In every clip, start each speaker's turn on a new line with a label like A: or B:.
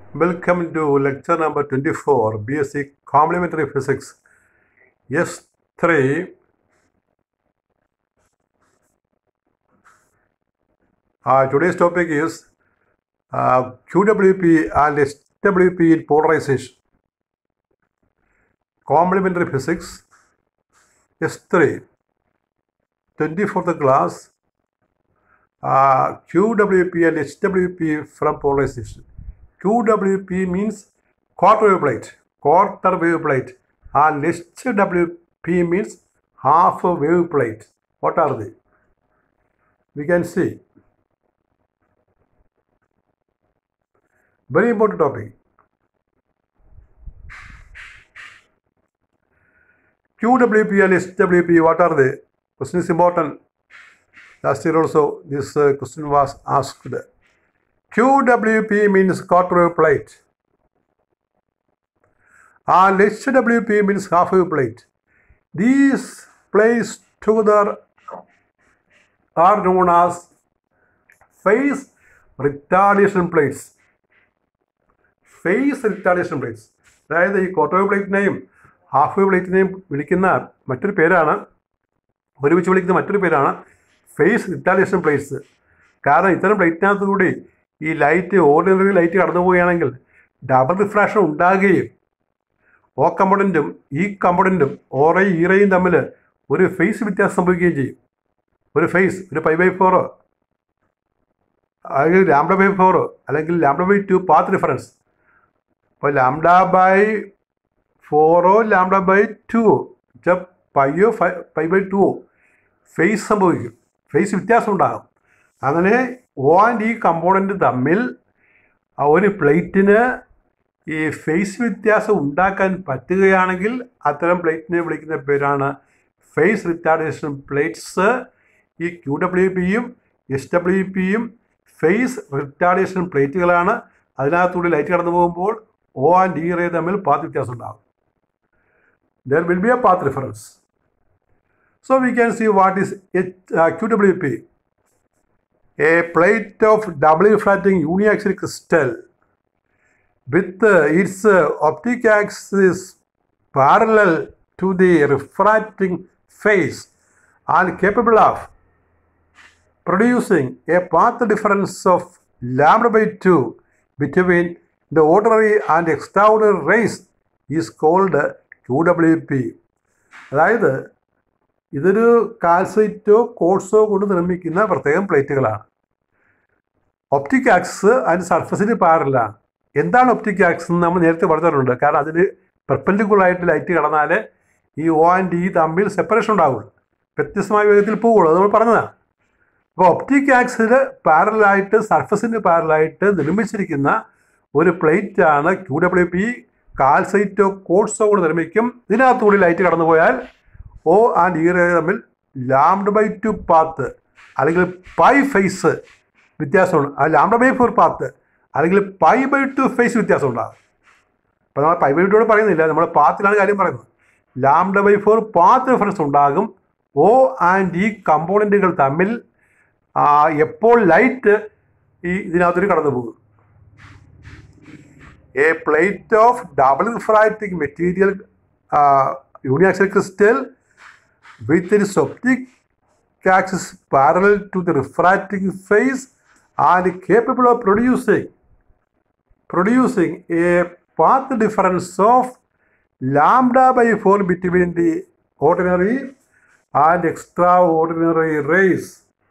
A: Welcome to lecture number 24, BSc Complementary Physics, S3. Uh, today's topic is uh, QWP and SWP in polarization. Complementary Physics, S3, 24th class, uh, QWP and HWP from polarization. QWP means quarter wave plate, quarter wave plate, and HWP means half a wave plate. What are they? We can see. Very important topic. QWP and SWP, what are they? Question is important. Last year also this uh, question was asked. QWP means quarter wave plate. And HWP means half wave plate. These plates together are known as phase retardation plates. Phase retardation plates അതായത് ഈ quarter wave പ്ലേറ്റിനെയും half wave പ്ലേറ്റിനെയും വിളിക്കുന്ന മറ്റൊരു പേരാണ് ഒരുമിച്ച് വിളിക്കുന്ന മറ്റൊരു പേരാണ് ഫേസ് റിട്ടാർഡേഷൻ പ്ലേറ്റ്സ് കാരണം ഇത്തരം പ്ലേറ്റിനകത്ത് കൂടി ഈ ലൈറ്റ് ഓർഡിനറി ലൈറ്റ് കടന്നു പോവുകയാണെങ്കിൽ ഡബിൾ റിഫ്രാക്ഷൻ ഉണ്ടാകുകയും ഓ കമ്പോണൻറ്റും ഈ കമ്പോണൻറ്റും ഓറയും ഈറയും തമ്മിൽ ഒരു ഫേസ് വ്യത്യാസം സംഭവിക്കുകയും ചെയ്യും ഒരു ഫേസ് ഒരു പൈ ബൈ ഫോറോ അല്ലെങ്കിൽ ലാംഡ ബൈ ഫോറോ അല്ലെങ്കിൽ lambda by two path difference അപ്പോൾ ലാംഡ ബൈ ഫോറോ ലാംഡ ബൈ ടുവോ പൈയോ പൈ ബൈ ടുവോ ഫേസ് സംഭവിക്കും ഫേസ് വ്യത്യാസം ഉണ്ടാകും അങ്ങനെ ഓ ആൻഡ് ഈ കമ്പോണൻറ്റ് തമ്മിൽ ആ ഒരു പ്ലേറ്റിന് ഈ ഫേസ് വ്യത്യാസം ഉണ്ടാക്കാൻ പറ്റുകയാണെങ്കിൽ അത്തരം പ്ലേറ്റിനെ വിളിക്കുന്ന പേരാണ് ഫേസ് റിറ്റാർഡേഷൻ പ്ലേറ്റ്സ് ഈ ക്യു ഡബ്ല്യു പിയും എസ് ഡബ്ല്യു പിയും ഫേസ് റിറ്റാർഡേഷൻ പ്ലേറ്റുകളാണ് അതിനകത്തൂടെ ലൈറ്റ് കടന്നു പോകുമ്പോൾ ഓ ആൻഡ് ഈ റേ തമ്മിൽ പാത്ത് വ്യത്യാസം ഉണ്ടാകും there will be a path difference so we can see what is Q W P a plate of doubly refracting uniaxial crystal with uh, its uh, optic axis parallel to the refracting phase and capable of producing a path difference of lambda by 2 between the ordinary and extraordinary rays is called QWP. അതായത് ഇതൊരു കാൽസൈറ്റോ കോഴ്സോ കൊണ്ട് നിർമ്മിക്കുന്ന പ്രത്യേകം പ്ലേറ്റുകളാണ് optic axis അതിൻ്റെ സർഫസിന് പാരലാണ് എന്താണ് optic axis എന്ന് നമ്മൾ നേരത്തെ പറഞ്ഞിട്ടുണ്ട് കാരണം അതിന് പെർപ്പൻഡിക്കുലർ ആയിട്ട് ലൈറ്റ് കടന്നാൽ ഈ ഒ ആൻഡ് ഇ തമ്മിൽ സെപ്പറേഷൻ ഉണ്ടാവുള്ളൂ വ്യത്യസ്തമായ വേഗത്തിൽ പോവുള്ളൂ അത് നമ്മൾ പറഞ്ഞതാണ് അപ്പോൾ ഒപ്റ്റിക് ആക്സിൽ പാരലായിട്ട് സർഫസിന് പാരലായിട്ട് നിർമ്മിച്ചിരിക്കുന്ന ഒരു പ്ലേറ്റ് ആണ് ക്യൂ ഡബ്ല്യു പി കാൽസൈറ്റോ കോഴ്സോ കൂടെ നിർമ്മിക്കും ഇതിനകത്തുകൂടി ലൈറ്റ് കടന്നു പോയാൽ ഒ ആൻഡ് ഇ റേ തമ്മിൽ ലാംഡ് ബൈ ടു പാത്ത് അല്ലെങ്കിൽ പൈ ഫേസ് വ്യത്യാസമുണ്ട് ആ ലാംഡ ബൈ ഫോർ പാത്ത് അല്ലെങ്കിൽ പൈ ബൈ ടു ഫേസ് വ്യത്യാസം ഉണ്ടാകും അപ്പോൾ നമ്മൾ പൈ ബൈ ടു പറയുന്നില്ല നമ്മൾ പാത്തിലാണ് കാര്യം പറയുന്നത് lambda by four path difference ഉണ്ടാകും ഒ ആൻഡ് ഈ കമ്പോണൻറ്റുകൾ തമ്മിൽ എപ്പോൾ ലൈറ്റ് ഈ ഇതിനകത്തൊരു കടന്നു പോകും a plate of double refracting material uniaxial crystal with its optic axis parallel to the refracting phase and capable of producing producing a path difference of lambda by 4 between the ordinary and extraordinary rays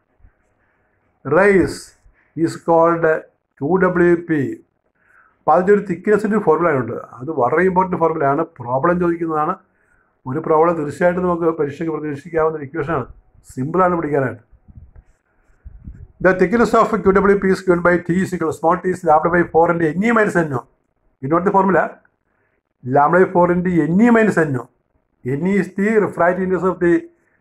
A: rays is called 2WP അപ്പോൾ അതിൻ്റെ ഒരു തിക്നെസ്സിൻ്റെ formula ഉണ്ട് അത് വളരെ important ഫോർമുലയാണ് problem ചോദിക്കുന്നതാണ് ഒരു problem തീർച്ചയായിട്ടും നമുക്ക് പരീക്ഷയ്ക്ക് പ്രതീക്ഷിക്കാവുന്ന ഇക്വേഷനാണ് സിമ്പിളാണ് പിടിക്കാനായിട്ട് the thickness of Q W P is given by T is equal small T is lambda by four into N E minus N O ഇന്നോട്ട് formula lambda by four into N E minus N O N E is the refractive index of the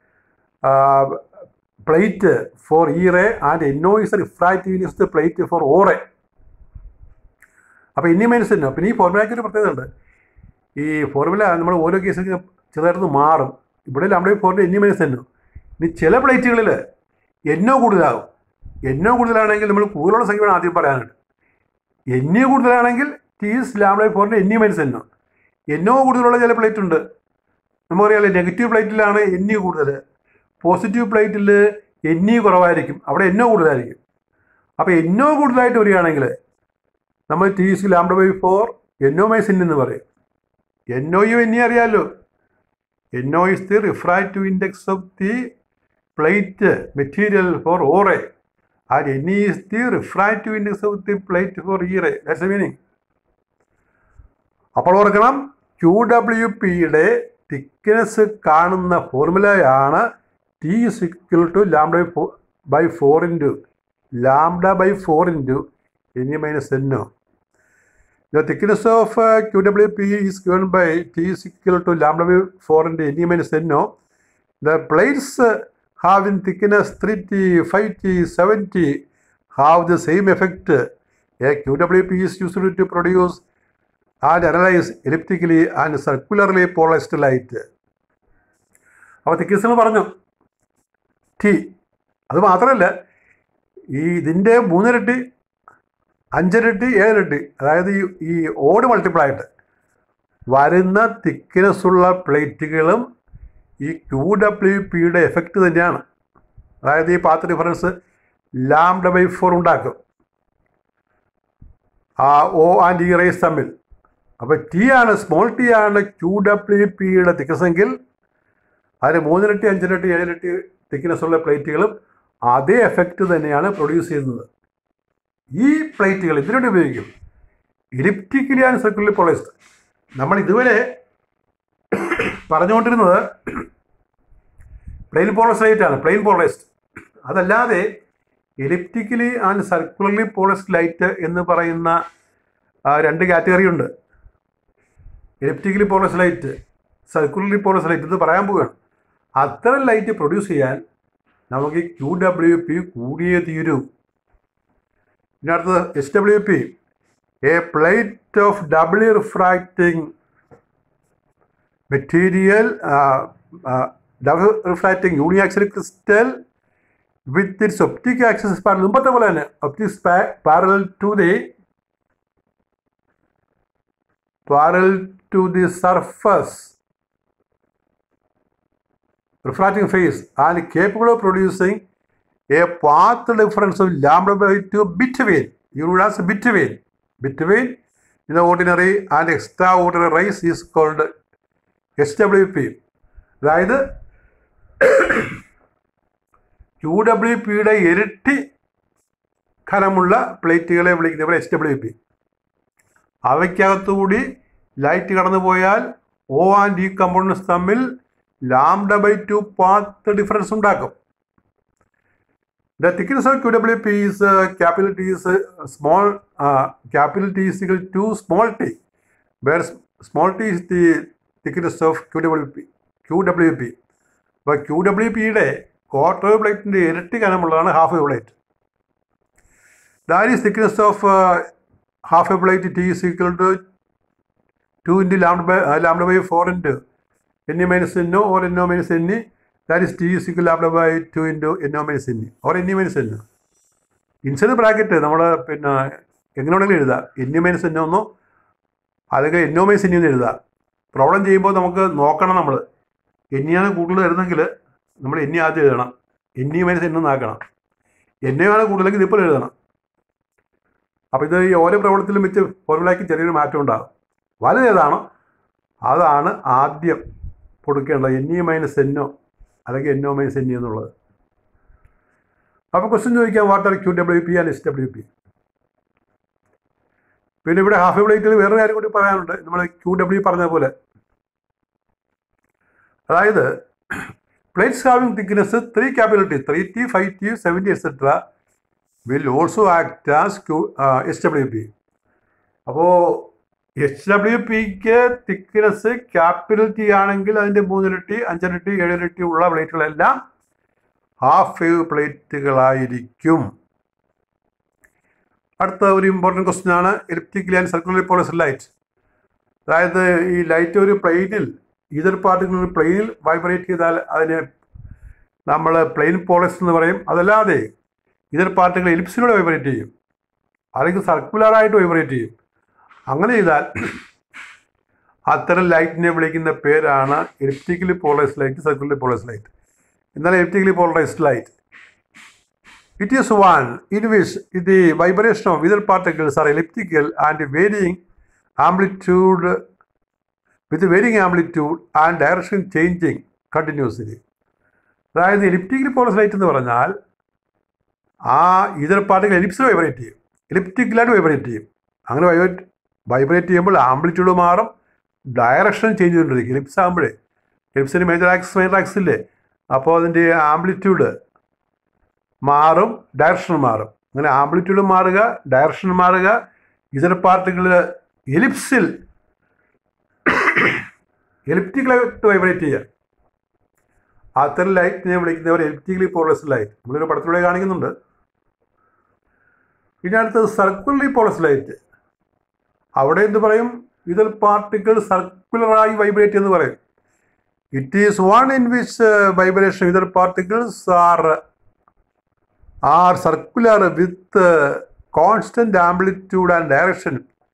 A: plate for E ray and N O is refractive index the plate for O ray അപ്പോൾ N E minus N O പിന്നെ ഈ ഫോർമുലയ്ക്ക് ഒരു പ്രത്യേകത ഉണ്ട് ഈ formula നമ്മൾ ഓരോ കേസിൽ ചെറുതായിട്ട് മാറും ഇവിടെ നമ്മുടെ ഫോറിൻ്റെ എൻ മൈനസ് എന്നോ ഇനി ചില പ്ലേറ്റുകളിൽ എന്നോ കൂടുതലാകും എന്നോ കൂടുതലാണെങ്കിൽ നമ്മൾ കൂടുതലുള്ള സംഖ്യയാണ് ആദ്യം പറയാനുണ്ട് എൻ കൂടുതലാണെങ്കിൽ ടി ഈസ് ലാംഡ ബൈ ഫോറിൻ്റെ N E minus N O N O കൂടുതലുള്ള ചില പ്ലേറ്റ് ഉണ്ട് നമുക്കറിയാലോ നെഗറ്റീവ് പ്ലേറ്റിലാണ് എൻ ഇ കൂടുതൽ പോസിറ്റീവ് പ്ലേറ്റിൽ എൻ ഇ കുറവായിരിക്കും അവിടെ എന്നോ കൂടുതലായിരിക്കും അപ്പോൾ എന്നോ കൂടുതലായിട്ട് വരികയാണെങ്കിൽ നമ്മൾ T is lambda by four N O minus N എന്ന് പറയും എന്നോയും എൻ ഇ അറിയാമല്ലോ N O is the refractive index of the plate material for O ray and N is the refractive index of the plate for E ray that's a meaning അപ്പോൾ ഓർക്കണം Q W പിയുടെ thickness കാണുന്ന ഫോർമുലയാണ് T is equal to lambda by four into lambda by four into N E minus N O The thickness of uh, QWP is given by T is equal to lambda by 4 into Ne minus NO. The plates uh, having thickness 3T, 5T, 7T have the same effect. A QWP is used to produce and analyze elliptically and circularly polarized light. അപ്പോൾ thickness എന്ന് പറഞ്ഞു T അത് മാത്രമല്ല ഈ ഇതിൻ്റെ മൂന്നിരട്ടി അഞ്ചിരട്ടി ഏഴിരട്ടി അതായത് ഈ ഈ ഓട് മൾട്ടിപ്പിൾ ആയിട്ട് വരുന്ന thickness ഉള്ള പ്ലേറ്റുകളും ഈ ക്യൂ ഡബ്ല്യു പിയുടെ എഫക്റ്റ് തന്നെയാണ് അതായത് ഈ path difference lambda by four ഉണ്ടാക്കും ആ ഒ ആൻഡ് ഇ റേസ് തമ്മിൽ അപ്പോൾ ടി ആണ് സ്മോൾ ടി ആണ് ക്യൂ ഡബ്ല്യു പിയുടെ തിക്നെസ് എങ്കിൽ അതിന് മൂന്നിരട്ടി അഞ്ചിരട്ടി ഏഴിരട്ടി thickness ഉള്ള പ്ലേറ്റുകളും അതേ എഫക്റ്റ് തന്നെയാണ് പ്രൊഡ്യൂസ് ചെയ്യുന്നത് ഈ പ്ലേറ്റുകൾ ഇതിനുവേണ്ടി ഉപയോഗിക്കും ഇലിപ്റ്റിക്കലി ആൻഡ് സർക്കുലർ പോളൈസ്ഡ് നമ്മൾ ഇതുവരെ പറഞ്ഞുകൊണ്ടിരുന്നത് പ്ലെയിൻ പോളൈസ് ലൈറ്റ് ആണ് പ്ലെയിൻ പോളൈസ്ഡ് അതല്ലാതെ elliptically and circularly polarised light എന്ന് പറയുന്ന ആ, രണ്ട് കാറ്റഗറി ഉണ്ട് elliptically polarised light circularly polarised light ഇത് പറയാൻ പോവുകയാണ് അത്തരം ലൈറ്റ് പ്രൊഡ്യൂസ് ചെയ്യാൻ നമുക്ക് ക്യൂ ഡബ്ല്യു പി കൂടിയേ തീരൂ പിന്നെ അടുത്തത് S W P a plate of doubly refracting material double refracting uniaxial crystal with its optic axis parallel മുമ്പത്തെ പോലെ തന്നെ optics parallel to the parallel to the surface refracting phase and capable of producing a path difference of lambda by 2 between you would ask between between in the ordinary and extraordinary rays is called SWP അതായത് Q W പിയുടെ ഇരട്ടി ഖനമുള്ള പ്ലേറ്റുകളെ വിളിക്കുന്നവരെ S W P അവയ്ക്കകത്തുകൂടി light കടന്നു പോയാൽ O and E components തമ്മിൽ lambda by two path difference ഉണ്ടാക്കും the thickness of Q W P is capital T is small capital T is equal to small T where small T is the thickness of Q W P Q W P അപ്പോൾ Q W പിയുടെ quarter പ്ലേറ്റിൻ്റെ ഇരട്ടി കനമുള്ളതാണ് half A plate that is thickness of half A plate T is equal to two into lambda by lambda by four into N E minus N O or N O minus N E that is T is equal lambda by two into N O minus N E or N E minus N O inside bracket നമ്മൾ പിന്നെ എങ്ങനെ വേണമെങ്കിലും എഴുതാം N E minus N O എന്നോ അല്ലെങ്കിൽ എന്നോ minus N എന്ന് എഴുതാം പ്രോബ്ലം ചെയ്യുമ്പോൾ നമുക്ക് നോക്കണം നമ്മൾ എന്നിയാണ് കൂടുതൽ വരുന്നെങ്കിൽ നമ്മൾ എന്നി ആദ്യം എഴുതണം എന്നി മൈനസ് എന്നൊന്നാക്കണം എന്നെയാണ് കൂടുതലെങ്കിൽ ഇതിപ്പോൾ എഴുതണം അപ്പോൾ ഇത് ഈ ഓരോ പ്രവണത്തിലും വെച്ച് ഫോർമുലയ്ക്ക് ചെറിയൊരു മാറ്റം ഉണ്ടാകും വലുതേതാണോ അതാണ് ആദ്യം കൊടുക്കേണ്ടത് എൻ ഇ മൈനസ് എന്നോ അല്ലെങ്കിൽ എന്നോ മൈനസ് എൻ ഇ എന്നുള്ളത് അപ്പോൾ ക്വസ്റ്റ്യൻ ചോദിക്കാം what are Q W P and S W P പിന്നെ ഇവിടെ ഹാഫ് പ്ലേറ്റിൽ വേറൊരു കാര്യം കൂടി പറയാനുണ്ട് നമ്മൾ ക്യൂ ഡബ്ല്യു പറഞ്ഞ പോലെ അതായത് plates having thickness three capital three T five T seven T etcetera will also act as Q S W P അപ്പോൾ എച്ച് ഡബ്ല്യു പിക്ക് തിക്നെസ് ക്യാപിറ്റൽ ടി ആണെങ്കിൽ അതിൻ്റെ മൂന്നിരട്ടി അഞ്ചിരട്ടി ഏഴിരട്ടി ഉള്ള പ്ലേറ്റുകളെല്ലാം ഹാഫ് വേവ് പ്ലേറ്റുകളായിരിക്കും അടുത്ത ഒരു ഇമ്പോർട്ടൻറ്റ് ക്വസ്റ്റ്യൻ ആണ് elliptically and circular polarised light അതായത് ഈ ലൈറ്റ് ഒരു പ്ലെയിനിൽ ഈതർ പാർട്ടിക്കുലർ ഒരു പ്ലെയിനിൽ വൈബ്രേറ്റ് ചെയ്താൽ അതിന് നമ്മൾ പ്ലെയിൻ പോളസ് എന്ന് പറയും അതല്ലാതെ ഇതർ പാർട്ടികൾ എലിപ്സിലൂടെ വൈബ്രേറ്റ് ചെയ്യും അല്ലെങ്കിൽ സർക്കുലറായിട്ട് വൈബ്രേറ്റ് ചെയ്യും അങ്ങനെ ചെയ്താൽ അത്തരം ലൈറ്റിനെ വിളിക്കുന്ന പേരാണ് elliptically polarised light circular polarised light എന്നാൽ elliptically polarised light It is one in which the vibration of ether particles are elliptical and varying amplitude with varying amplitude and direction changing continuously. അതായത് elliptical polarised light എന്ന് പറഞ്ഞാൽ ആ ഇതർ പാർട്ടികൾ എലിപ്സിൽ vibrate ചെയ്യും എലിപ്റ്റിക്കലായിട്ട് vibrate ചെയ്യും അങ്ങനെ vibrate vibrate ചെയ്യുമ്പോൾ amplitude മാറും ഡയറക്ഷൻ ചേഞ്ച് ചെയ്തുകൊണ്ടിരിക്കും എലിപ്സ് ആകുമ്പോഴേ എലിപ്സിന് മേജർ ആക്സിസ് മൈനർ ആക്സിസ് ഇല്ലേ അപ്പോൾ അതിൻ്റെ ആംപ്ലിറ്റ്യൂഡ് മാറും ഡയറക്ഷൻ മാറും അങ്ങനെ ആംപ്ലിറ്റ്യൂഡ് മാറുക ഡയറക്ഷൻ മാറുക ഇതർ പാർട്ടികൾ എലിപ്സിൽ എലിപ്റ്റിക്കലായിട്ട് വൈബ്രേറ്റ് ചെയ്യുക അത്തരം ലൈറ്റിനെ വിളിക്കുന്നവർ എലിപ്റ്റിക്കലി പോളസ് ലൈറ്റ് നമ്മളൊരു പടത്തിലൂടെ കാണിക്കുന്നുണ്ട് പിന്നെ അടുത്തത് സർക്കുലറി പോളസ് ലൈറ്റ് അവിടെ എന്ത് പറയും ഇതർ പാർട്ടിക്കിൾ സർക്കുലറായി വൈബ്രേറ്റ് എന്ന് പറയും it is one in which vibration ether particles are are circular with constant amplitude and direction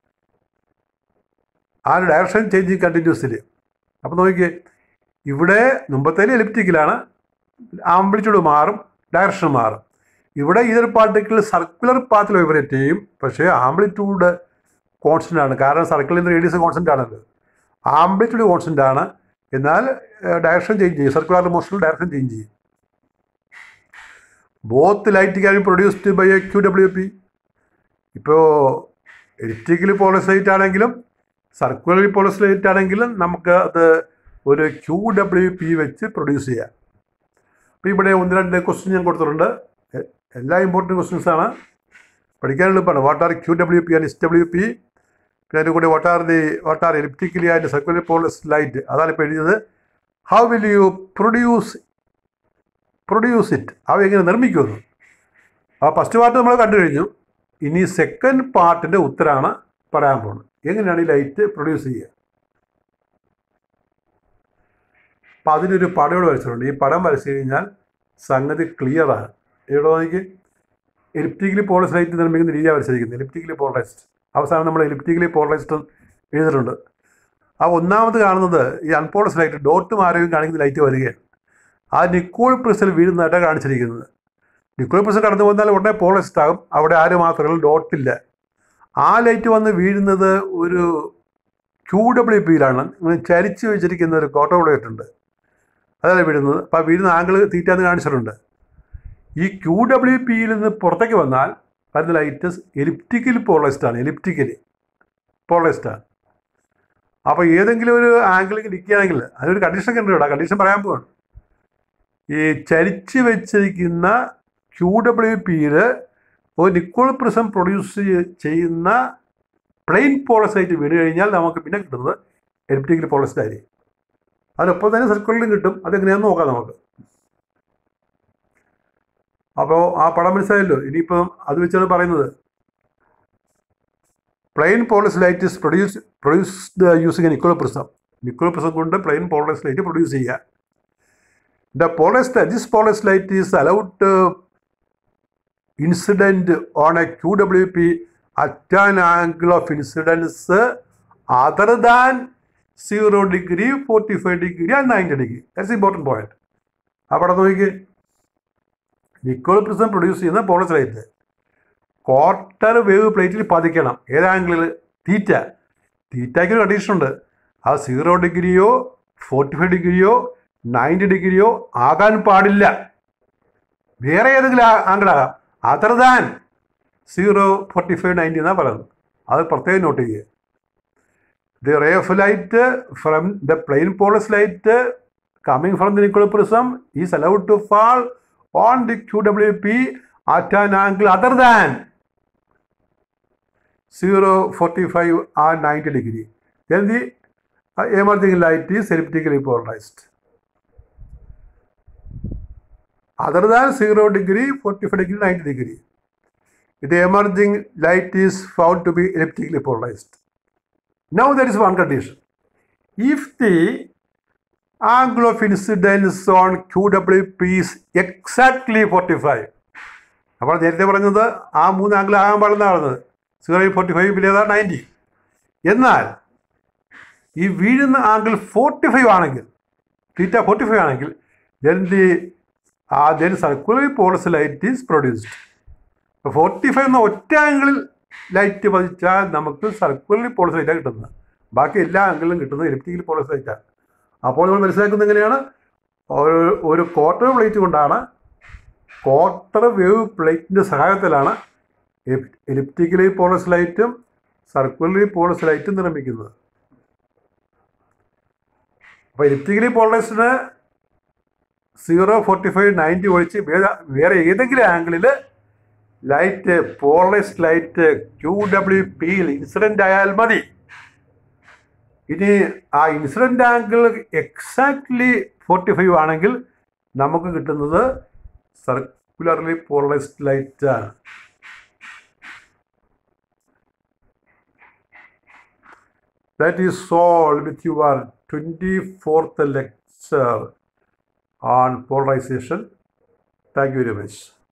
A: ah direction changing continuously അപ്പോൾ നോക്കിയേ ഇവിടെ മുമ്പത്തേൽ എലിപ്റ്റിക്കലാണ് ആംപ്ലിറ്റ്യൂഡ് മാറും ഡയറക്ഷൻ മാറും ഇവിടെ ഇതൊരു പാർട്ടിക്കിൾ സർക്കുലർ പാത്തിൽ വൈബ്രേറ്റ് ചെയ്യും പക്ഷേ ആംപ്ലിറ്റ്യൂഡ് കോൺസ്റ്റൻ്റ് ആണ് കാരണം സർക്കിളിൻ്റെ റേഡിയസ് കോൺസ്റ്റൻ്റ് ആണല്ലോ ആംപ്ലിറ്റ്യൂഡ് കോൺസ്റ്റൻ്റ് ആണ് എന്നാൽ ഡയറക്ഷൻ ചേഞ്ച് ചെയ്യും സർക്കുലർ മോഷനിൽ ഡയറക്ഷൻ ചേഞ്ച് ചെയ്യും both light can be produced by a Q W P ഇപ്പോൾ എലിപ്റ്റിക്കലി പോളസൈറ്റ് ആണെങ്കിലും സർക്കുലർ പോളസൈറ്റ് ആണെങ്കിലും നമുക്ക് അത് ഒരു ക്യു ഡബ്ല്യു പി വെച്ച് പ്രൊഡ്യൂസ് ചെയ്യാം അപ്പോൾ ഇവിടെ ഒന്ന് രണ്ട് ക്വസ്റ്റ്യൻ ഞാൻ കൊടുത്തിട്ടുണ്ട് എ- എല്ലാ ഇമ്പോർട്ടൻറ്റ് ക്വസ്റ്റ്യൻസ് ആണ് പഠിക്കാൻ എളുപ്പമാണ് what are Q W P and S W P പിന്നെ അതിൻ്റെ കൂടെ what are the what are elliptically and circular polarised light അതാണ് ഇപ്പോൾ എഴുതിയത് how will you produce produce it അവ എങ്ങനെ നിർമ്മിക്കുമെന്ന് ആ ഫസ്റ്റ് പാർട്ട് നമ്മൾ കണ്ടു കഴിഞ്ഞു ഇനി സെക്കൻഡ് പാർട്ടിൻ്റെ ഉത്തരമാണ് പറയാൻ പോകുന്നത് എങ്ങനെയാണ് ഈ ലൈറ്റ് പ്രൊഡ്യൂസ് ചെയ്യുക അപ്പം അതിനൊരു പടം ഇവിടെ വരച്ചിട്ടുണ്ട് ഈ പടം വരച്ചു കഴിഞ്ഞാൽ സംഗതി ക്ലിയറാണ് ഇവിടെ നോക്കി എലിപ്റ്റിക്കലി പോളറൈസ്ഡ് ലൈറ്റ് നിർമ്മിക്കുന്ന രീതിയാണ് വരച്ചിരിക്കുന്നത് എലിപ്റ്റിക്കലി പോളറൈസ്ഡ് അവസാനം നമ്മൾ എലിപ്റ്റിക്കലി പോളറൈസ്ഡ് എഴുതിയിട്ടുണ്ട് ആ ഒന്നാമത് കാണുന്നത് ഈ അൺപോളറൈസ്ഡ് ലൈറ്റ് ഡോട്ടും ആരോഗ്യം കാണിക്കുന്ന ലൈറ്റ് വരികയാണ് ആ നിക്കോൾ പ്രിസിൽ വീഴുന്നതായിട്ടാണ് കാണിച്ചിരിക്കുന്നത് നിക്കോൾ പ്രിസിൽ കടന്നു വന്നാൽ ഉടനെ പോളറൈസ്ഡ് ആകും അവിടെ ആരും മാത്രമല്ല ഡോട്ടില്ല ആ ലൈറ്റ് വന്ന് വീഴുന്നത് ഒരു ക്യൂ ഡബ്ല്യു പിയിലാണ് ഇങ്ങനെ ചരിച്ച് വെച്ചിരിക്കുന്ന ഒരു കോട്ടോ പ്ലേറ്റ് ഉണ്ട് അതല്ല വീഴുന്നത് അപ്പോൾ ആ വീഴുന്ന ആംഗിൾ തീറ്റാന്ന് കാണിച്ചിട്ടുണ്ട് ഈ ക്യൂ ഡബ്ല്യു പിയിൽ നിന്ന് പുറത്തേക്ക് വന്നാൽ വരുന്ന ലൈറ്റ് എലിപ്റ്റിക്കൽ പോളറൈസ്ഡ് ആണ് എലിപ്റ്റിക്കലി പോളറൈസ്ഡ് ആണ് അപ്പോൾ ഏതെങ്കിലും ഒരു ആംഗിളിൽ നിൽക്കുകയാണെങ്കിൽ അതിനൊരു കണ്ടീഷൻ കണ്ടുകൂടാ കണ്ടീഷൻ പറയാൻ പോവാണ് ഈ ചരിച്ച് വെച്ചിരിക്കുന്ന ക്യൂ ഡബ്ല്യു പിയിൽ ഒരു നിക്കോൾ പ്രിസം പ്രൊഡ്യൂസ് ചെയ്യുന്ന പ്ലെയിൻ പോളസൈറ്റ് വീണ് കഴിഞ്ഞാൽ നമുക്ക് പിന്നെ കിട്ടുന്നത് എലിപ്റ്റിക്കൽ പോളസ്ഡ് ആയിരിക്കും അതിനൊപ്പം തന്നെ സർക്കുലറിലും കിട്ടും അതെങ്ങനെയാണെന്ന് നോക്കാം നമുക്ക് അപ്പോൾ ആ പടം മനസ്സിലായല്ലോ ഇനിയിപ്പം അത് വെച്ചാണ് പറയുന്നത് plane polarised light is produce produced using Nicol prism Nicol prism കൊണ്ട് പ്ലെയിൻ പോളസ് ലൈറ്റ് പ്രൊഡ്യൂസ് ചെയ്യുക the polarised this polarised light is allowed incident on a Q W P at an angle of incidence other than zero degree forty five degree and ninety degree that's important point അവിടെ നോക്കി Nicole prism produce ചെയ്യുന്ന പോളസ് light quarter wave പ്ലേറ്റിൽ പതിക്കണം ഏത് ആംഗിളിൽ തീറ്റ തീറ്റയ്ക്ക് ഒരു condition ഉണ്ട് ആ zero ഡിഗ്രിയോ ഫോർട്ടി ഫൈവ് ഡിഗ്രിയോ നയൻറ്റി ഡിഗ്രിയോ ആകാൻ പാടില്ല വേറെ ഏതെങ്കിലും ആംഗിളാകാം other than zero forty five ninety എന്നാണ് പറയുന്നത് അത് പ്രത്യേകം നോട്ട് ചെയ്യുക the ray of light from the plane polarised light coming from the Nicol prism is allowed to fall on the Q W P at an angle other than zero forty five ah ninety degree then the uh, emerging light is elliptically polarized. Other than 0 degree, 45 degree, 90 degree, the emerging light is found to be elliptically polarized. Now there is one condition. If the angle of incidence on QWP is exactly 45, അപ്പോൾ നേരത്തെ പറഞ്ഞത് ആ മൂന്ന് angle ആകാൻ പാടുന്ന പറഞ്ഞത് zero forty five പിന്നെ ഏതാ നയൻറ്റി എന്നാൽ ഈ വീഴുന്ന ആംഗിൾ ഫോർട്ടി ഫൈവ് ആണെങ്കിൽ തീറ്റ ഫോർട്ടി ഫൈവ് ആണെങ്കിൽ then the then circular polarised light is produced forty five എന്ന ഒറ്റ ആംഗിളിൽ ലൈറ്റ് പതിച്ചാൽ നമുക്ക് സർക്കുലർ പോളസ് ലൈറ്റാണ് കിട്ടുന്നത് ബാക്കി എല്ലാ ആംഗിളിലും കിട്ടുന്നത് ഇലക്ട്രിക്കൽ പോളസ് ലൈറ്റാണ് അപ്പോൾ നമ്മൾ മനസ്സിലാക്കുന്നത് എങ്ങനെയാണ് ഒരു ഒരു ക്വാർട്ടർ പ്ലേറ്റ് കൊണ്ടാണ് ക്വാർട്ടർ വേവ് പ്ലേറ്റിൻ്റെ സഹായത്തിലാണ് എലിപ്റ്റിക്കലി പോളസ് ലൈറ്റും സർക്കുലറി പോളസ് ലൈറ്റും നിർമ്മിക്കുന്നത് അപ്പോൾ എലിപ്റ്റിക്കലി പോളറൈസ്ഡിന് സീറോ ഫോർട്ടി ഫൈവ് നയൻറ്റി ഒഴിച്ച് വേറെ വേറെ ഏതെങ്കിലും ആംഗിളിൽ light polarised light Q W പിയിൽ ഇൻസിഡൻ്റ് ആയാൽ മതി ഇനി ആ incident angle exactly forty five ആണെങ്കിൽ നമുക്ക് കിട്ടുന്നത് സർക്കുലർലി പോളറൈസ്ഡ് ലൈറ്റ് ആണ് That is all with your 24th lecture on polarization. Thank you very much.